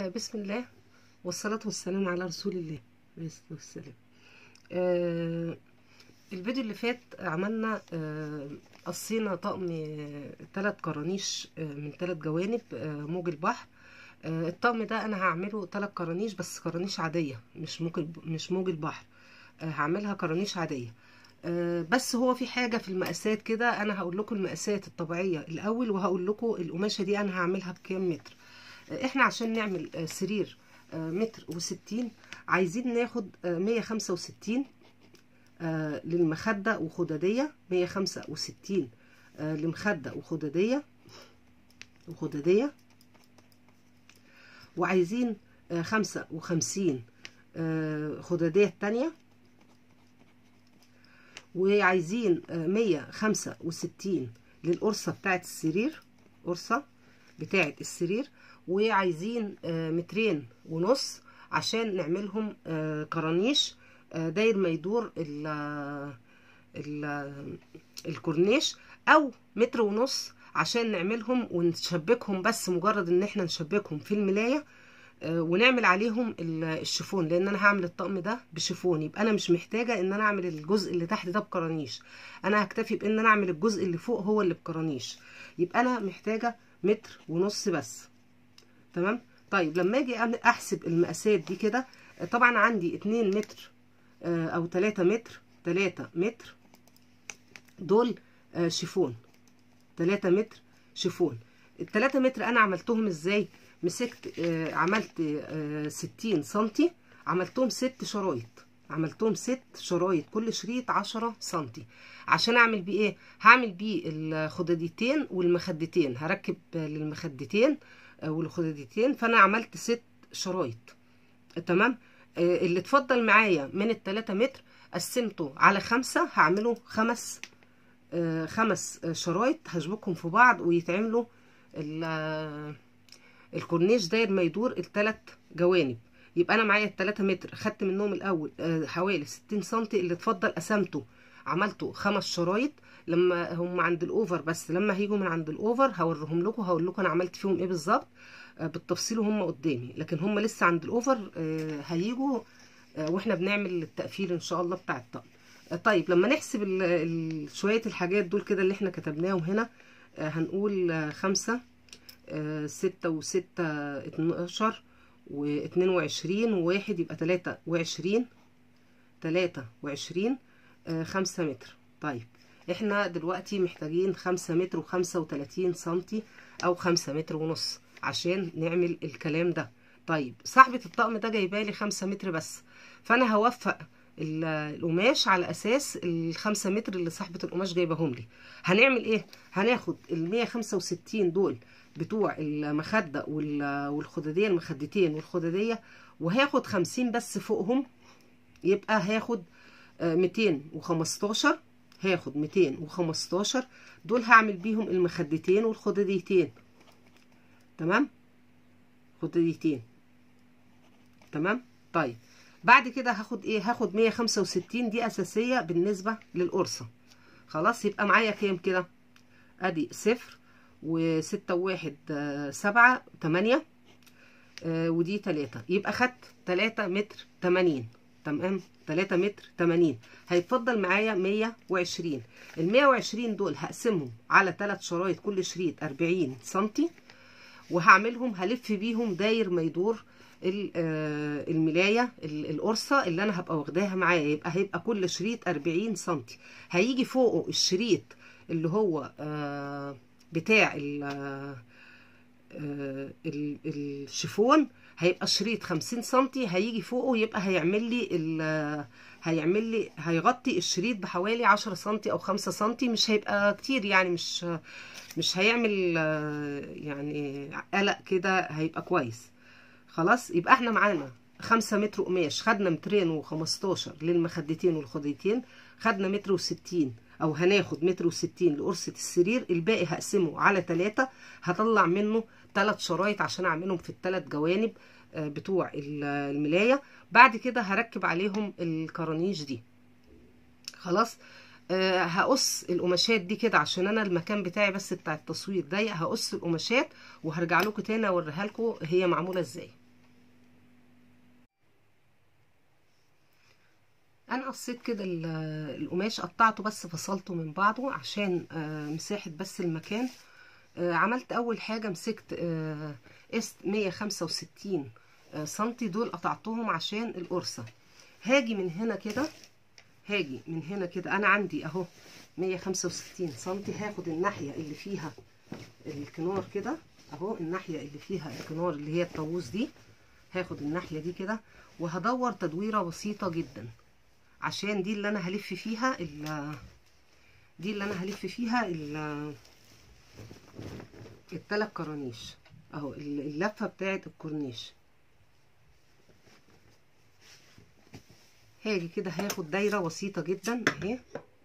آه، بسم الله والصلاة والسلام على رسول الله عليه الصلاة والسلام آه الفيديو اللي فات عملنا آه قصينا طقم ثلاث كرانيش آه من ثلاث جوانب آه موج البحر آه الطقم ده انا هعمله ثلاث كرانيش بس كرانيش عادية مش موج الب- مش موج البحر آه هعملها كرانيش عادية آه بس هو في حاجة في المقاسات كده انا هقول لكم المقاسات الطبيعية الاول وهقول لكم القماشة دي انا هعملها بكام متر احنا عشان نعمل آه، سرير آه، متر وستين عايزين ناخد آه، مية خمسة وستين آه، للمخدة وخدادية مية خمسة وستين آه، لمخدة وخدادية وخدادية وعايزين آه، خمسة وخمسين آه، خدادية التانية وعايزين آه، مية خمسة وستين للقرصة بتاعت السرير قرصة بتاعت السرير وعايزين آه، مترين ونص عشان نعملهم آه، كرانيش آه، داير ما يدور ال ال الكورنيش او متر ونص عشان نعملهم ونشبكهم بس مجرد ان احنا نشبكهم في الملاية آه، ونعمل عليهم ال- الشيفون لان انا هعمل الطقم ده بشيفون يبقى انا مش محتاجة ان انا اعمل الجزء اللي تحت ده بكرانيش انا هكتفي بان انا اعمل الجزء اللي فوق هو اللي بكرانيش يبقى انا محتاجة متر ونص بس تمام طيب لما اجي أعمل- احسب المقاسات دي كده آه، طبعا عندي 2 متر آه، او 3 متر 3 متر دول آه، شيفون 3 متر شيفون ال 3 متر انا عملتهم ازاي مسكت آه، عملت آه، 60 سنتي عملتهم ست شرايط عملتهم ست شرايط كل شريط 10 سنتي عشان اعمل بيه ايه هعمل بيه الخداديتين والمخدتين هركب آه، للمخدتين آه، والخداديتين فانا عملت ست شرايط تمام آه، اللي اتفضل معايا من التلاتة متر قسمته على خمسة هعمله خمس آه، خمس آه، شرايط هشبكهم في بعض ويتعملوا ال- آه، الكورنيش داير ما يدور التلات جوانب يبقى انا معايا التلاتة متر خدت منهم الاول آه، حوالي ستين سنتي اللي اتفضل قسمته عملته خمس شرايط لما هم عند الاوفر بس لما هيجوا من عند الاوفر هوريهم لكم هقول لكم انا عملت فيهم ايه بالظبط آه، بالتفصيل وهم قدامي لكن هم لسه عند الاوفر آه، هيجوا آه، واحنا بنعمل التقفيل ان شاء الله بتاع الطقم آه، طيب لما نحسب ال- ال- شويه الحاجات دول كده اللي احنا كتبناهم هنا آه، هنقول آه، خمسة آه، ستة وستة اتناشر واتنين وعشرين وواحد يبقى تلاتة وعشرين تلاتة وعشرين آه، خمسة متر طيب احنا دلوقتي محتاجين خمسة متر وخمسة وتلاتين سنتي او خمسة متر ونص عشان نعمل الكلام ده طيب صاحبة الطقم ده جايبالي خمسة متر بس فانا هوفق ال- القماش على اساس الخمسة متر اللي صاحبة القماش جايباهم لي هنعمل ايه هناخد المية خمسة وستين دول بتوع المخدة وال- والخدادية المخدتين والخدادية وهاخد خمسين بس فوقهم يبقى هاخد آه، 215 هاخد 215 دول هعمل بيهم المخدتين والخداديتين تمام خداديتين تمام طيب بعد كده هاخد ايه هاخد 165 دي اساسيه بالنسبه للقرصه خلاص يبقى معايا كام كده ادي صفر وستة وواحد آه، سبعة تمانية آه، ودي تلاتة يبقى خدت تلاتة متر تمانين تمام تلاتة متر تمانين هيتفضل معايا مية وعشرين المية وعشرين دول هقسمهم على تلات شرايط كل شريط أربعين سنتي وهعملهم هلف بيهم داير ما يدور ال- آه، الملاية ال- القرصة اللي أنا هبقى واخداها معايا يبقى هيبقى كل شريط أربعين سنتي هيجي فوقه الشريط اللي هو آه، بتاع ال- آه، آه، ال- الشيفون هيبقى شريط خمسين سنتي هيجي فوقه يبقى هيعمل لي ال- هيعمل لي هيغطي الشريط بحوالي عشرة سنتي او خمسة سنتي مش هيبقى كتير يعني مش مش هيعمل آه، يعني قلق كده هيبقى كويس خلاص يبقى احنا معانا خمسة متر قماش خدنا مترين وخمستاشر للمخدتين والخديتين خدنا متر وستين او هناخد متر وستين لقرصة السرير الباقي هقسمه على تلاتة هطلع منه تلات شرايط عشان اعملهم في التلات جوانب آه، بتوع ال- الملاية بعد كده هركب عليهم الكرانيش دي خلاص آه هقص القماشات دي كده عشان انا المكان بتاعي بس بتاع التصوير ضيق هقص القماشات وهرجع لكم تاني اوريها لكم هي معموله ازاي انا قصيت كده ال- القماش قطعته بس فصلته من بعضه عشان آه، مساحة بس المكان آه، عملت اول حاجة مسكت آه، قست 165 آه، سنتي دول قطعتهم عشان القرصة هاجي من هنا كده هاجي من هنا كده انا عندي اهو 165 سنتي هاخد الناحية اللي فيها الكنار كده اهو الناحية اللي فيها الكنار اللي هي الطاووس دي هاخد الناحية دي كده وهدور تدويرة بسيطة جدا عشان دي اللي انا هلف فيها ال دي اللي انا هلف فيها ال التلات كرانيش اهو ال- اللفة بتاعت الكورنيش هاجي كده هاخد دايرة بسيطة جدا اهي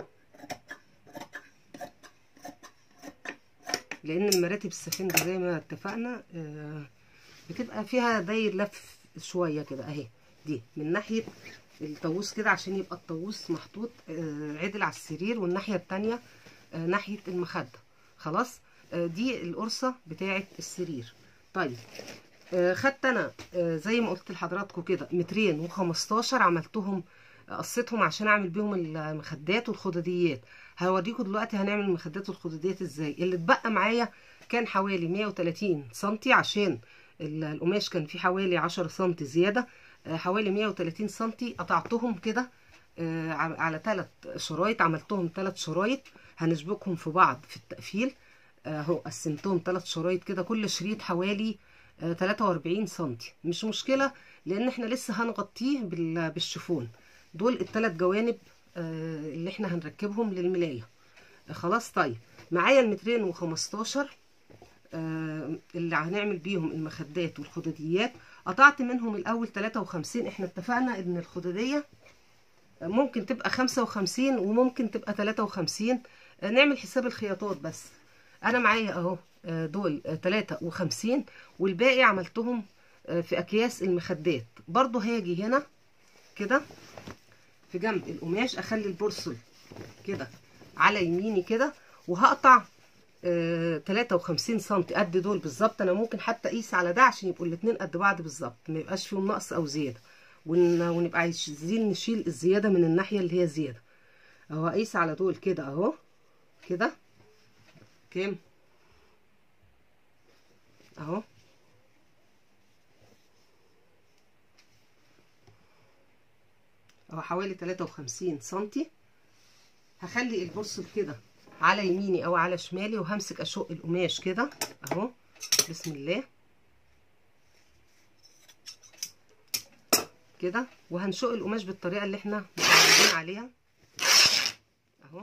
لان المراتب السفنجة زي ما اتفقنا آه، بتبقى فيها داير لف شوية كده اهي دي من ناحية الطاووس كده عشان يبقى الطاووس محطوط آه، عدل على السرير والناحية التانية آه، ناحية المخدة خلاص آه، دي القرصة بتاعة السرير طيب آه، خدت انا آه، زي ما قلت لحضراتكم كده مترين وخمستاشر عملتهم قصيتهم عشان اعمل بيهم المخدات والخداديات هوريكم دلوقتي هنعمل المخدات والخداديات ازاي اللي اتبقى معايا كان حوالي 130 سنتي عشان ال- القماش كان فيه حوالي 10 سنتي زيادة آه، حوالي 130 سنتي قطعتهم كده آه، على- على ثلاث شرايط عملتهم ثلاث شرايط هنشبكهم في بعض في التقفيل اهو قسمتهم ثلاث شرايط كده كل شريط حوالي آه، 43 سنتي مش مشكلة لان احنا لسه هنغطيه بال- بالشيفون دول الثلاث جوانب آه، اللي احنا هنركبهم للملاية آه، خلاص طيب معايا المترين وخمستاشر آه، اللي هنعمل بيهم المخدات والخداديات قطعت منهم الاول 53 احنا اتفقنا ان الخدادية ممكن تبقى 55 وممكن تبقى 53 آه، نعمل حساب الخياطات بس انا معايا اهو آه، دول آه، 53 والباقي عملتهم آه، في اكياس المخدات برضو هاجي هنا كده في جنب القماش اخلي البرسل كده على يميني كده وهقطع آه 53 سم قد دول بالظبط انا ممكن حتى اقيس على ده عشان يبقوا الاتنين قد بعض بالظبط ما يبقاش فيهم نقص او زياده ون... ونبقى عايزين نشيل الزياده من الناحيه اللي هي زياده اهو اقيس على دول كده اهو كده كام اهو اهو حوالي 53 سنتي هخلي البرسل كده على يميني او على شمالي وهمسك اشق القماش كده اهو بسم الله كده وهنشق القماش بالطريقه اللي احنا متعودين عليها اهو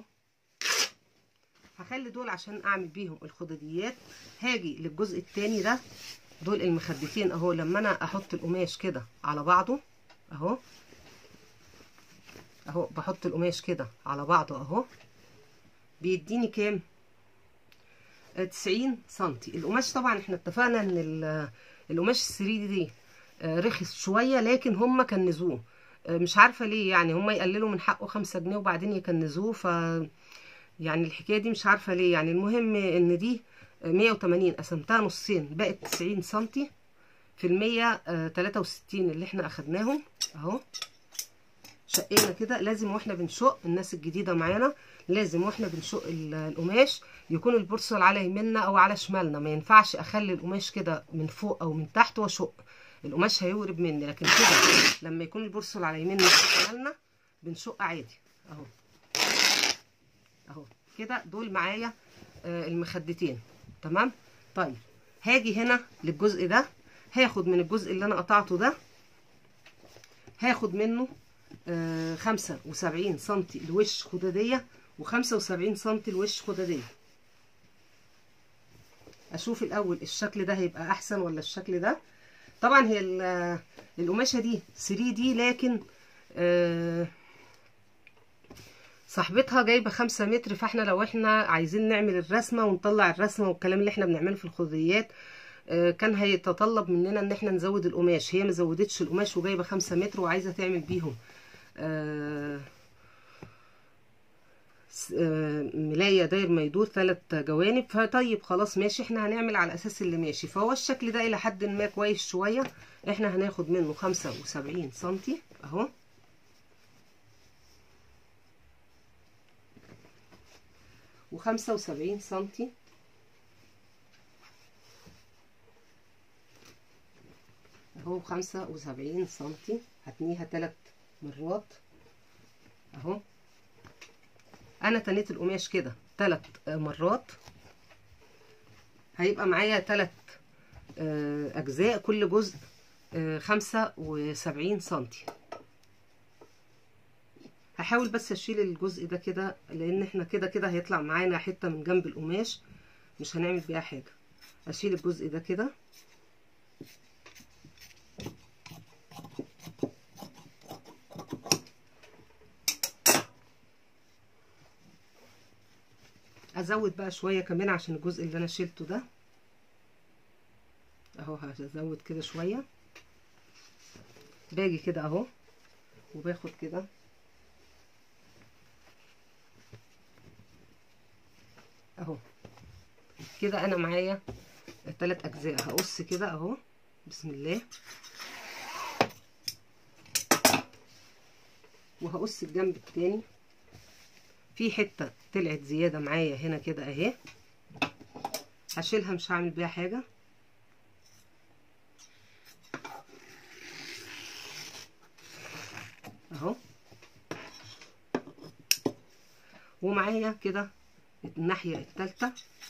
هخلي دول عشان اعمل بيهم الخداديات هاجي للجزء التاني ده دول المخدتين اهو لما انا احط القماش كده على بعضه اهو اهو بحط القماش كده على بعضه اهو بيديني كام آه، 90 سنتي القماش طبعا احنا اتفقنا ان ال- القماش السريدي دي آه، رخص شويه لكن هم كنزوه آه، مش عارفه ليه يعني هم يقللوا من حقه خمسة جنيه وبعدين يكنزوه ف يعني الحكايه دي مش عارفه ليه يعني المهم ان دي آه، 180 قسمتها نصين بقت 90 سنتي في المية آه، 63 اللي احنا اخدناهم اهو شقينا كده لازم واحنا بنشق الناس الجديده معانا لازم واحنا بنشق ال- القماش يكون البرسل على يميننا او على شمالنا ما ينفعش اخلي القماش كده من فوق او من تحت واشق القماش هيورب مني لكن كده لما يكون البرسل على يميننا او شمالنا بنشق عادي اهو اهو كده دول معايا آه، المخدتين تمام طيب هاجي هنا للجزء ده هاخد من الجزء اللي انا قطعته ده هاخد منه آه، خمسة وسبعين سنتي الوش خدادية وخمسة وسبعين سنتي الوش خدادية اشوف الاول الشكل ده هيبقى احسن ولا الشكل ده طبعا هي ال- القماشة دي 3 دي لكن آه، صاحبتها جايبة خمسة متر فاحنا لو احنا عايزين نعمل الرسمة ونطلع الرسمة والكلام اللي احنا بنعمله في الخداديات آه، كان هيتطلب مننا ان احنا نزود القماش هي ما زودتش القماش وجايبة خمسة متر وعايزة تعمل بيهم آه، س- آه، ملاية داير ما يدور ثلاث جوانب فطيب خلاص ماشي احنا هنعمل على اساس اللي ماشي فهو الشكل ده الى حد ما كويس شوية احنا هناخد منه خمسة وسبعين سنتي اهو وخمسة وسبعين سنتي اهو خمسة وسبعين سنتي هتنيها تلات مرات اهو انا تنيت القماش كده تلات مرات هيبقى معايا تلات اجزاء كل جزء خمسة وسبعين سنتي هحاول بس اشيل الجزء ده كده لان احنا كده كده هيطلع معانا حتة من جنب القماش مش هنعمل بيها حاجة اشيل الجزء ده كده ازود بقى شويه كمان عشان الجزء اللي انا شيلته ده اهو هزود كده شويه باجي كده اهو وباخد كده اهو كده انا معايا الثلاث اجزاء هقص كده اهو بسم الله وهقص الجنب التاني في حته طلعت زياده معايا هنا كده اهي هشيلها مش هعمل بيها حاجه اهو ومعايا كده الناحيه الثالثه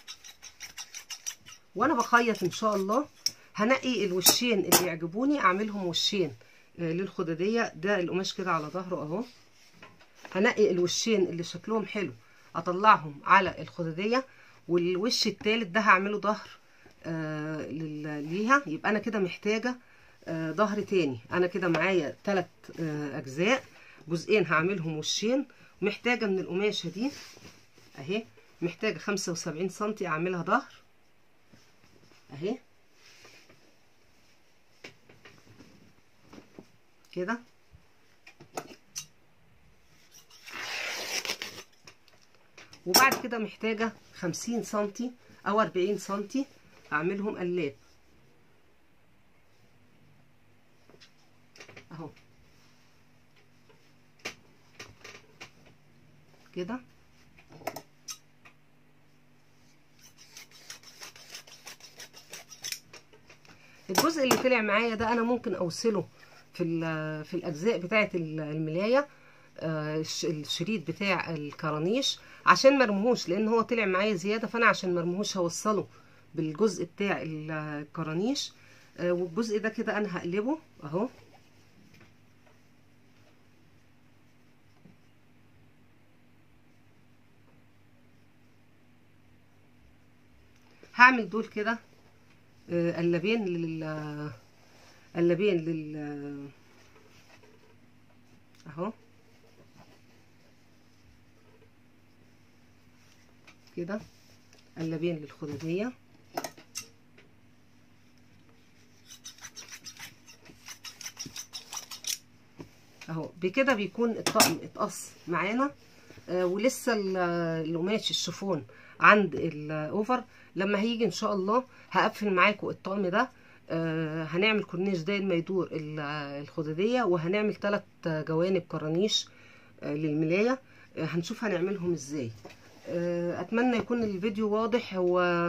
وانا بخيط ان شاء الله هنقي الوشين اللي يعجبوني اعملهم وشين للخداديه ده القماش كده على ظهره اهو هنقي الوشين اللي شكلهم حلو اطلعهم على الخداديه والوش التالت ده هعمله ظهر آه ليها يبقى انا كده محتاجه آه ظهر تاني انا كده معايا تلات آه اجزاء جزئين هعملهم وشين محتاجه من القماشه دي اهي محتاجه خمسة وسبعين سنتي اعملها ظهر اهي كده وبعد كده محتاجة خمسين سنتي أو أربعين سنتي أعملهم قلاب أهو كده الجزء اللي طلع معايا ده أنا ممكن أوصله في في الأجزاء بتاعة الملاية الشريط بتاع الكرانيش عشان مرموهوش لان هو طلع معايا زياده فانا عشان مرموهوش هوصله بالجزء بتاع الكرانيش والجزء ده كده انا هقلبه اهو هعمل دول كده قلبين لل قلبين لل اهو كده قلبين للخدودية اهو بكده بيكون الطقم اتقص معانا آه ولسه القماش الشيفون عند الاوفر لما هيجي ان شاء الله هقفل معاكم الطقم ده آه هنعمل كورنيش داير ما يدور الخدودية وهنعمل ثلاث جوانب كرانيش آه للملاية آه هنشوف هنعملهم ازاي اتمنى يكون الفيديو واضح هو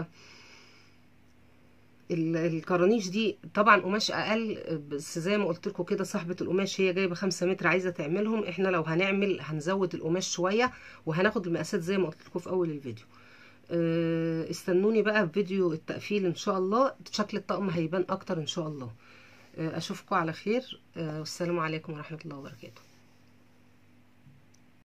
الكرانيش دي طبعا قماش اقل بس زي ما قلت لكم كده صاحبه القماش هي جايبه خمسة متر عايزه تعملهم احنا لو هنعمل هنزود القماش شويه وهناخد المقاسات زي ما قلت لكم في اول الفيديو استنوني بقى في فيديو التقفيل ان شاء الله شكل الطقم هيبان اكتر ان شاء الله اشوفكم على خير والسلام عليكم ورحمه الله وبركاته